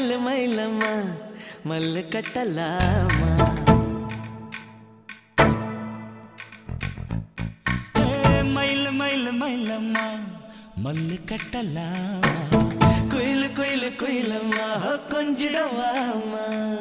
மயிலு மயிலம்மா மல்லு கட்டலாமா ஏ, மயிலு மயிலு மயிலம்மா மல்லு கட்டலாமா குயிலு குயிலு குயிலம்மா கொஞ்சிடவாமா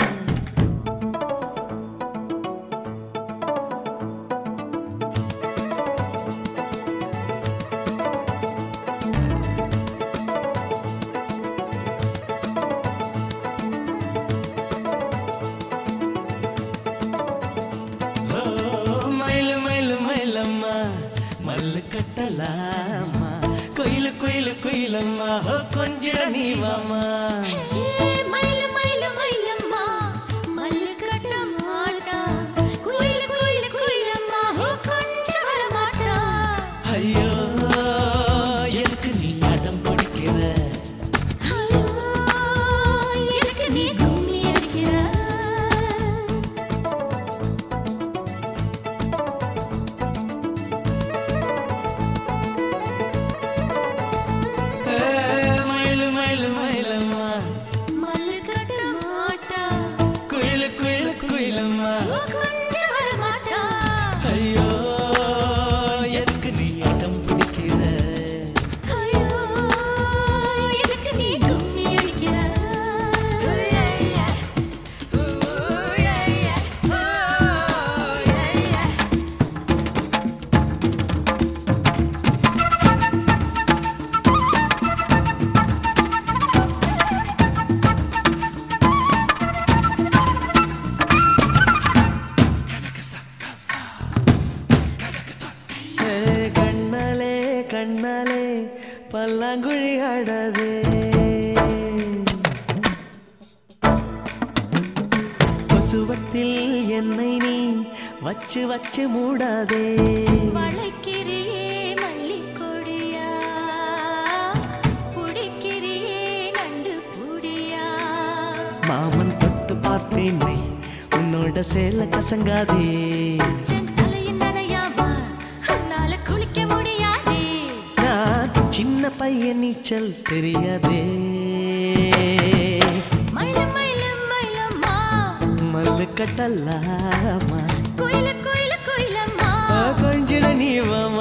ஓ, மயிலு மயிலு மயிலம்மா மல்லு கட்டலாமா குயிலு குயிலு குயிலம்மா ஓ, கொஞ்சிட நீ வாமா மயிலு மயிலு மயிலம்மா மல்லு கட்ட மாட்டா குயில் குயில் குயிலம்மா கொஞ்சம் வர மாட்டா ஐயோ எதுக்கு நீ அடம் பிடிக்கிற ஐயோ எனக்கு நீ கும்மி அடிக்கிற ஏ, மயிலு மயிலு மயிலம்மா மல்லு கட்ட மாட்டா குயிலு குயிலு குயிலம்மா கொஞ்சம் வர மாட்டா ஐயோ எதுக்கு நீ அடம் பிடிக்கிற ஐயோ எனக்கு நீ கும்மி அடிக்கிற ஏ, கண்ணாலே கண்ணாலே பல்லாங்குழி ஆடாதே பசுவத்தில் என்னை நீ வச்சு வச்சு மூடாதே வளைக்கிறியே மல்லிக்கொடியா புடிக்கிறியே நண்டு புடியா மாமன் தொட்டு பார்த்தேனே உன்னோட சேல கசங்காதே சென் தலையின் நனையாம உன்னால குளிக்க முடியாதே நான் சின்ன பையன் நீச்சல் தெரியாதே மயில மயில மயிலம்மா மல்லு கட்டலாமா குயில குயில குயிலம்மா கொஞ்சிட நீ வாமா